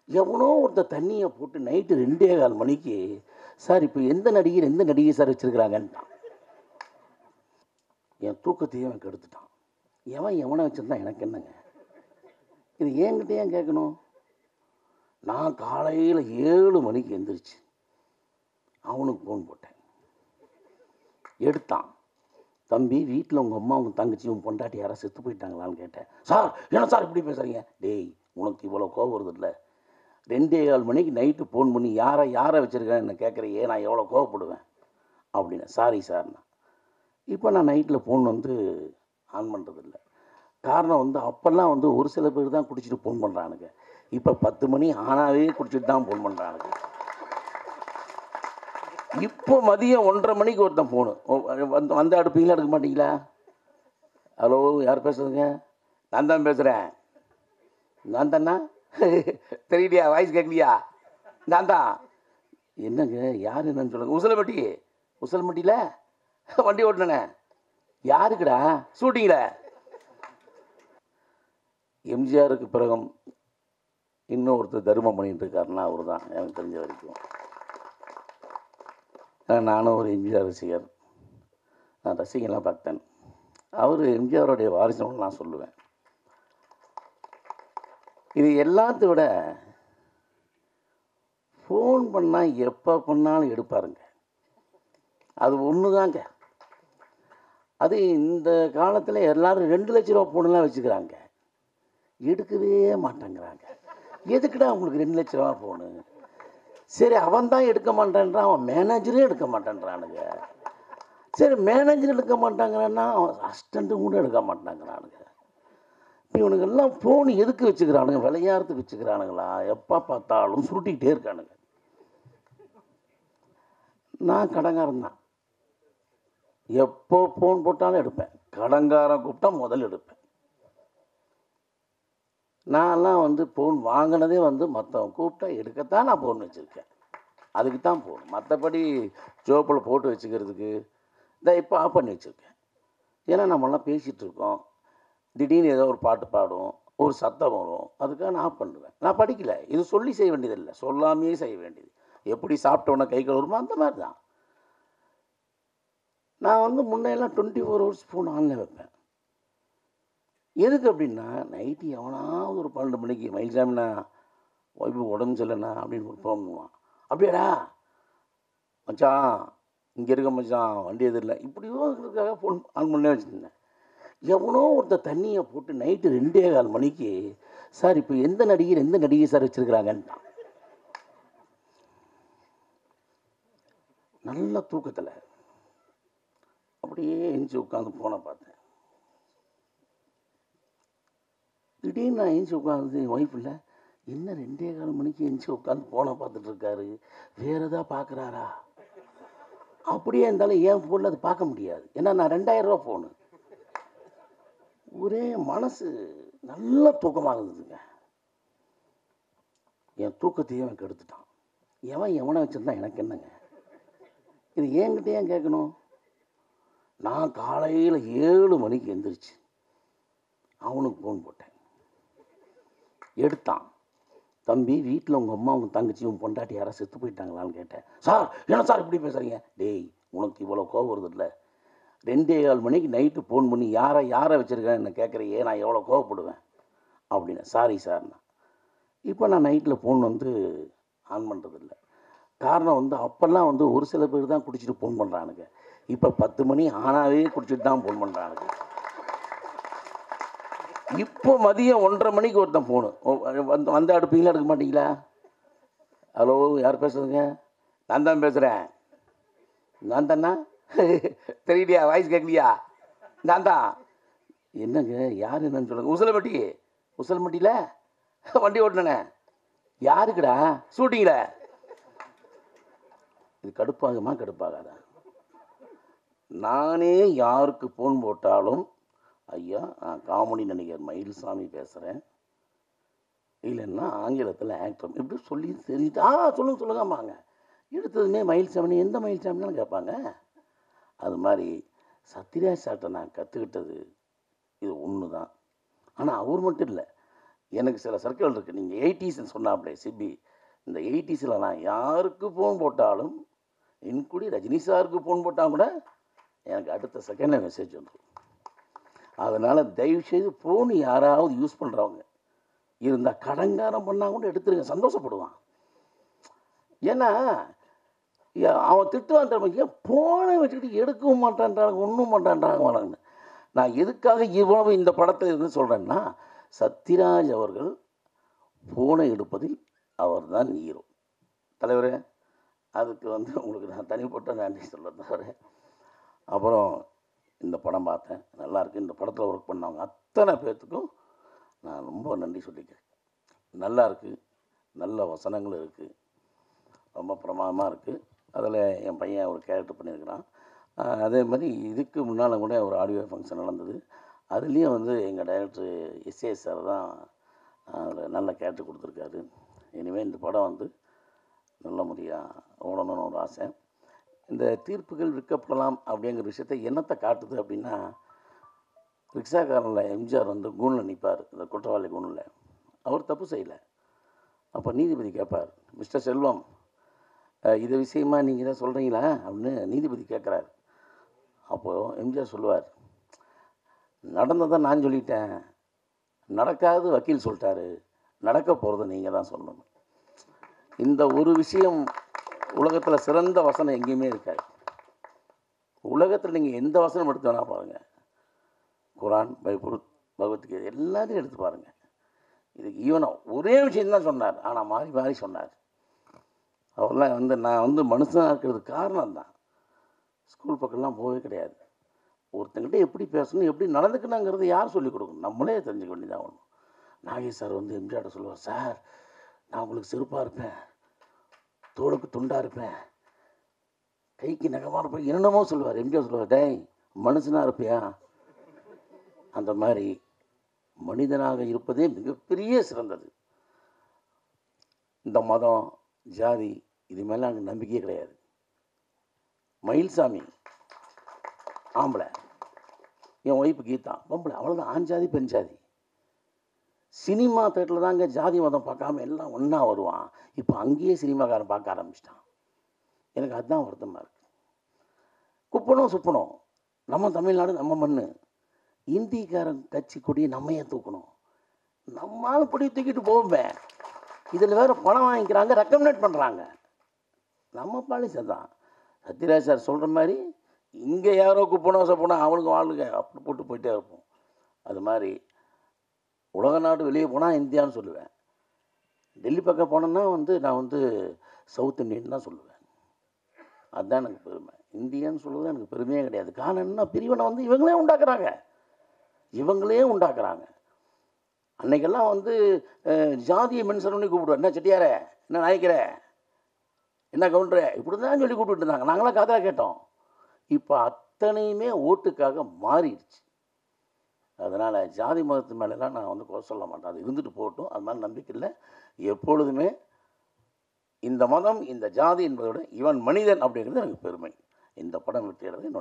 எவனோ ஒருத்தர் தண்ணியை போட்டு நைட்டு ரெண்டே கால் மணிக்கு சார் இப்போ எந்த நடிகர் எந்த நடிகை சார் வச்சுருக்கிறாங்கன்ட்டான் என் தூக்கத்தையும் அவன் கெடுத்துட்டான் எவன் எவனை வச்சுருந்தா எனக்கு என்னங்க இது என்கிட்ட ஏன் கேட்கணும் நான் காலையில் ஏழு மணிக்கு எந்திரிச்சு அவனுக்கு ஃபோன் போட்டேன் எடுத்தான் தம்பி வீட்டில் உங்கள் அம்மா உங்கள் தங்கச்சி உன் பொண்டாட்டி யாராவது செத்து போயிட்டாங்களான்னு கேட்டேன் சார் என்ன சார் இப்படி பேசுகிறீங்க டேய் உனக்கு இவ்வளோ கோவம் வருது இல்லை ரெண்டே கால் மணிக்கு நைட்டு ஃபோன் பண்ணி யாரை யாரை வச்சுருக்கேன் என்ன கேட்குறையே நான் எவ்வளோ கோவப்படுவேன் அப்படின்னு சாரி சார்ண்ணா இப்போ நான் நைட்டில் ஃபோன் வந்து ஆன் பண்ணுறதில்ல காரணம் வந்து அப்போல்லாம் வந்து ஒரு சில பேர் தான் குடிச்சிட்டு ஃபோன் பண்ணுறானுங்க இப்போ பத்து மணி ஆனாவே குடிச்சிட்டு தான் ஃபோன் பண்ணுறானுங்க இப்போ மதியம் ஒன்றரை மணிக்கு ஒருத்தன் ஃபோனு வந்து வந்து அடுப்பீங்களா எடுக்க மாட்டீங்களா ஹலோ யார் பேசுறதுங்க நான் தான் பேசுகிறேன் நான் தானா தெரியலையா வாய்ஸ் கேட்கலையா நான் தான் என்னங்க யார் என்னன்னு சொல்லுங்க உசலமட்டி உசலமட்டியில் வண்டி ஓட்டினே யாருக்குடா ஷூட்டிங்கில் எம்ஜிஆருக்கு பிறகும் இன்னும் ஒருத்தர் தர்மம் பண்ணிட்டு இருக்காருன்னா அவர் தான் எனக்கு தெரிஞ்ச வரைக்கும் ஏன்னா நானும் ஒரு எம்ஜிஆர் ரசிகர் நான் ரசிகலாம் பக்தன் அவர் எம்ஜிஆருடைய வாரிசுன்னு நான் சொல்லுவேன் இது எல்லாத்த விட ஃபோன் பண்ணால் எப்போ பண்ணாலும் எடுப்பாருங்க அது ஒன்று தாங்க அது இந்த காலத்தில் எல்லாரும் ரெண்டு லட்ச ரூபா ஃபோனெல்லாம் வச்சுக்கிறாங்க எடுக்கவே மாட்டேங்கிறாங்க எதுக்குடா உங்களுக்கு ரெண்டு லட்ச ரூபா ஃபோனு சரி அவன் தான் எடுக்க மாட்டேன்றான் அவன் மேனேஜரே எடுக்க மாட்டேன்றானுங்க சரி மேனேஜர் எடுக்க மாட்டாங்கிறான்னா அவன் அசிஸ்டண்ட்டு கூட எடுக்க மாட்டாங்கிறானுங்க இவனுங்கெல்லாம் ஃபோன் எதுக்கு வச்சுக்கிறானுங்க விளையாடுறதுக்கு வச்சுக்கிறானுங்களா எப்போ பார்த்தாலும் சுருட்டிக்கிட்டே இருக்கானுங்க நான் கடங்காரன் தான் எப்போ ஃபோன் போட்டாலும் எடுப்பேன் கடங்காரன் கூப்பிட்டா முதல்ல எடுப்பேன் நான்லாம் வந்து ஃபோன் வாங்கினதே வந்து மற்றவன் கூப்பிட்டா எடுக்கத்தான் நான் ஃபோன் வச்சுருக்கேன் அதுக்கு தான் ஃபோன் மற்றபடி ஜோப்பில் போட்டு வச்சுக்கிறதுக்கு இந்த இப்போ ஆஃப் பண்ணி வச்சுருக்கேன் ஏன்னா நம்மளாம் பேசிகிட்டு இருக்கோம் திடீர்னு ஏதோ ஒரு பாட்டு பாடும் ஒரு சத்தம் வரும் அதுக்காக நான் ஆஃப் பண்ணுவேன் நான் படிக்கல இது சொல்லி செய்ய வேண்டியதில்லை சொல்லாமையே செய்ய வேண்டியது எப்படி சாப்பிட்டோன்னே கை கழுவுறமோ அந்த மாதிரி தான் நான் வந்து முன்னையெல்லாம் twenty four hours phone online வைப்பேன் எதுக்கு அப்படின்னா நைட்டு எவனாவது ஒரு பன்னெண்டு மணிக்கு மயில்சாமிண்ணா ஒய்ஃபு உடம்பு சரியில்லைண்ணா அப்படின்னு ஒரு ஃபோன் பண்ணுவான் அப்படியாடா மச்சான் இங்கே இருக்க மச்சான் வண்டி எதுவும் இல்லை இப்படியோ இருக்கிறதுக்காக ஃபோன் ஆன் பண்ணே வச்சுருந்தேன் எவனோ ஒருத்தர் தண்ணியை போட்டு நைட்டு ரெண்டே கால் மணிக்கு சார் இப்போ எந்த நடிகர் எந்த நடிகை சார் வச்சுருக்கிறாங்கன்ட்டான் நல்ல தூக்கத்தில் அப்படியே எஞ்சி உட்காந்து போனை பார்த்தேன் திடீர்னு நான் எஞ்சி உட்காந்து என் ஒய்ஃப் இல்லை என்ன ரெண்டே கால் மணிக்கு எஞ்சி உட்காந்து போனை பார்த்துட்டு இருக்காரு வேற ஏதாவது பார்க்குறாரா அப்படியே இருந்தாலும் என் ஃபோனில் அது பார்க்க முடியாது ஏன்னா நான் ரெண்டாயிரம் ரூபா ஃபோனு ஒரே மனசு நல்ல தூக்கமாக இருந்ததுங்க என் தூக்கத்தையும் அவன் கெடுத்துட்டான் எவன் எவனை வச்சுருந்தா எனக்கு என்னங்க இது என்கிட்ட ஏன் கேட்கணும் நான் காலையில் ஏழு மணிக்கு எந்திரிச்சு அவனுக்கு ஃபோன் போட்டேன் எடுத்தான் தம்பி வீட்டில் உங்கள் அம்மா உங்கள் தங்கச்சி உன் பொண்டாட்டி யாராவது செத்து போயிட்டாங்களான்னு கேட்டேன் சார் என்ன சார் இப்படி பேசுகிறீங்க டேய் உனக்கு இவ்வளோ கோவம் வருது இல்லை ரெண்டே கால் மணிக்கு நைட்டு ஃபோன் பண்ணி யாரை யாரை வச்சுருக்கேன் என்ன கேட்குறையே நான் எவ்வளோ கோவப்படுவேன் அப்படின்னு சாரி சார்ண்ணா இப்போ நான் நைட்டில் ஃபோன் வந்து ஆன் பண்ணுறதில்ல காரணம் வந்து அப்போல்லாம் வந்து ஒரு சில பேர் தான் குடிச்சிட்டு ஃபோன் பண்ணுறானுங்க இப்போ பத்து மணி ஆனாவே குடிச்சிட்டு தான் ஃபோன் பண்ணுறானுங்க இப்போ மதியம் ஒன்றரை மணிக்கு ஒருத்தன் ஃபோனு வந்து வந்து அடுப்பீங்களா எடுக்க மாட்டீங்களா ஹலோ யார் பேசுறதுங்க நான் தான் பேசுகிறேன் நான் தானா தெரியலையா வாய்ஸ் கேட்கலையா நான் தான் என்னங்க யார் என்னன்னு சொல்லுங்க உசலமட்டி உசலமட்டியில் வண்டி ஓட்டினே யாருக்குடா ஷூட்டிங்கில் இது கடுப்பாகுமா கடுப்பாகாதா நானே யாருக்கு ஃபோன் போட்டாலும் ஐயா நான் காமெடி நடிகர் மயில்சாமி பேசுகிறேன் இல்லைன்னா ஆங்கிலத்தில் ஆக்டர் இப்படி சொல்லி தெரிஞ்சுட்டு ஆ சொல்லுங்க சொல்லுங்கம்மாங்க எடுத்ததுமே மயில்சாமி எந்த மயில்சாமின்னு கேட்பாங்க அது மாதிரி சத்யராஜ் சார்ட்ட நான் கற்றுக்கிட்டது இது ஒன்று தான் ஆனால் அவர் மட்டும் இல்லை எனக்கு சில சர்க்கிள் இருக்குது நீங்கள் எயிட்டிஸ்ன்னு சொன்னாப்லே சிபி இந்த எயிட்டிஸில் நான் யாருக்கு ஃபோன் போட்டாலும் இன்குடி ரஜினி சாருக்கு ஃபோன் போட்டால் கூட எனக்கு அடுத்த செகண்டில் மெசேஜ் வந்துடும் அதனால் தயவுசெய்து ஃபோன் யாராவது யூஸ் பண்ணுறவங்க இருந்தால் கடங்காரம் பண்ணால் கூட எடுத்துருங்க சந்தோஷப்படுவான் ஏன்னா யா- அவன் திட்டுவான் தெரியுமா ஏன் ஃபோனை வச்சுக்கிட்டு எடுக்கவும் மாட்டான்றாங்க ஒன்றும் மாட்டான்றாங்க வராங்க நான் எதுக்காக இவ்வளவு இந்த படத்தில் இருந்து சொல்கிறேன்னா சத்யராஜ் அவர்கள் ஃபோனை எடுப்பதில் அவர்தான் ஹீரோ தலைவரே அதுக்கு வந்து உங்களுக்கு நான் தனிப்பட்ட நன்றி சொல்ல தவிர அப்புறம் இந்த படம் பார்த்தேன் நல்லா இருக்கு இந்த படத்தில் ஒர்க் பண்ணவங்க அத்தனை பேர்த்துக்கும் நான் ரொம்ப நன்றி சொல்லிக்கிறேன் நல்லா இருக்குது நல்ல வசனங்கள் இருக்குது ரொம்ப பிரமாதமாக இருக்குது அதில் என் பையன் ஒரு கேரக்டர் பண்ணியிருக்கிறான் ஆஹ் அதே மாதிரி இதுக்கு முன்னால் கூட ஒரு ஆடியோ ஃபங்க்ஷன் நடந்தது அதுலேயும் வந்து எங்கள் டைரக்டர் எஸ்ஏ சார் தான் அதில் நல்ல கேரக்டர் கொடுத்துருக்காரு இனிமேல் இந்த படம் வந்து நல்ல முறையாக ஓடணும்னு ஒரு ஆசை இந்த தீர்ப்புகள் விற்கப்படலாம் அப்படிங்கிற விஷயத்தை என்னத்தை காட்டுது அப்படின்னா ரிக்ஷாக்காரனில் எம்ஜிஆர் வந்து கூணில் நிற்பார் இந்த குற்றவாளி கூணில் அவர் தப்பு செய்யலை அப்போ நீதிபதி கேட்பார் மிஸ்டர் செல்வம் அஹ், இது விஷயமா நீங்கள் தான் சொல்கிறீங்களா அப்படின்னு நீதிபதி கேட்குறாரு அப்போது எம்ஜிஆர் சொல்லுவார் நடந்ததை நான் சொல்லிட்டேன் நடக்காது வக்கீல் சொல்லிட்டாரு நடக்க போகிறத நீங்கள் தான் சொல்லணும் இந்த ஒரு விஷயம் உலகத்தில் சிறந்த வசனம் எங்கேயுமே இருக்காது உலகத்தில் நீங்கள் எந்த வசனம் எடுத்து வேணா பாருங்கள் குரான் பைபிள் பகவத்கீதை எல்லாத்தையும் எடுத்து பாருங்கள் இதுக்கு ஈவனாக ஒரே விஷயம்தான் சொன்னார் ஆனால் மாறி மாறி சொன்னார் அவர்லாம் வந்து நான் வந்து மனுஷனாக இருக்கிறதுக்கு காரணம் தான் ஸ்கூல் பக்கம்லாம் போகவே கிடையாது ஒருத்தங்கிட்ட எப்படி பேசணும் எப்படி நடந்துக்கணுங்கிறது யார் சொல்லிக் கொடுக்கணும் நம்மளே தெரிஞ்சுக்க வேண்டியதாக ஒன்று நாகேஷ் சார் வந்து எம்ஜிஆர்ட்ட சொல்லுவார் சார் நான் உங்களுக்கு செருப்பாக இருப்பேன் தோளுக்கு துண்டாக இருப்பேன் கைக்கு நகமாக இருப்பேன் என்னென்னமோ சொல்லுவார் எம்ஜிஆர் சொல்லுவார் டேய் மனுஷனாக இருப்பியா அந்த மாதிரி மனிதனாக இருப்பதே மிகப்பெரிய சிறந்தது இந்த மதம் ஜாதி இது மேலே எனக்கு நம்பிக்கையே கிடையாது மயில்சாமி ஆம்பளை என் ஒய்ஃபு கீதா பொம்பளை அவ்வளோதான் ஆண் ஜாதி பெண் ஜாதி சினிமா தேட்டரில் தாங்க ஜாதி மதம் பார்க்காம எல்லாம் ஒன்றா வருவான் இப்போ அங்கேயே சினிமாக்காரன் பார்க்க ஆரம்பிச்சிட்டான் எனக்கு அதுதான் வருத்தமாக இருக்குது குப்பணும் சுப்பணும் நம்ம தமிழ்நாடு நம்ம மண்ணு இந்திக்காரன் கட்சி கொடியை நம்ம ஏன் தூக்கணும் நம்மால பொடி தூக்கிட்டு போவோமே இதில் வேற பணம் வாங்கிக்கிறாங்க ரெக்கமெண்ட் பண்ணுறாங்க நம்ம பாலிசி தான் சத்யராஜ் சார் சொல்கிற மாதிரி இங்கே யாரோ குப்பனோ சப்பனோ அவனுக்கு வாழ்க்கை அப்படி போட்டு போயிட்டே இருப்போம் அது மாதிரி உலக நாடு வெளியே போனால் இந்தியான்னு சொல்லுவேன் டெல்லி பக்கம் போனேன்னா வந்து நான் வந்து சவுத் இந்தியன் தான் சொல்லுவேன் அதுதான் எனக்கு பெருமை இந்தியன்னு சொல்லுவது எனக்கு பெருமையே கிடையாது காரணம் என்ன பிரிவினை வந்து இவங்களே உண்டாக்குறாங்க இவங்களே உண்டாக்குறாங்க அன்னைக்கெல்லாம் வந்து அஹ், ஜாதிய மனுஷன் கூப்பிடுவேன் என்ன செட்டியாரே என்ன நாய்க்கிறே என்ன கவுண்டரே இப்படி தான் சொல்லி கூப்பிட்டு இருந்தாங்க நாங்களாம் காதலாக கேட்டோம் இப்போ அத்தனையுமே ஓட்டுக்காக மாறிடுச்சு அதனால் ஜாதி மதத்து மேலெல்லாம் நான் வந்து குறை சொல்ல மாட்டேன் அது இருந்துட்டு போகட்டும் அது மாதிரி நம்பிக்கை இல்லை எப்பொழுதுமே இந்த மதம் இந்த ஜாதி என்பதை விட இவன் மனிதன் அப்படிங்கிறது எனக்கு பெருமை இந்த படம் வெற்றியடைறது என்னோட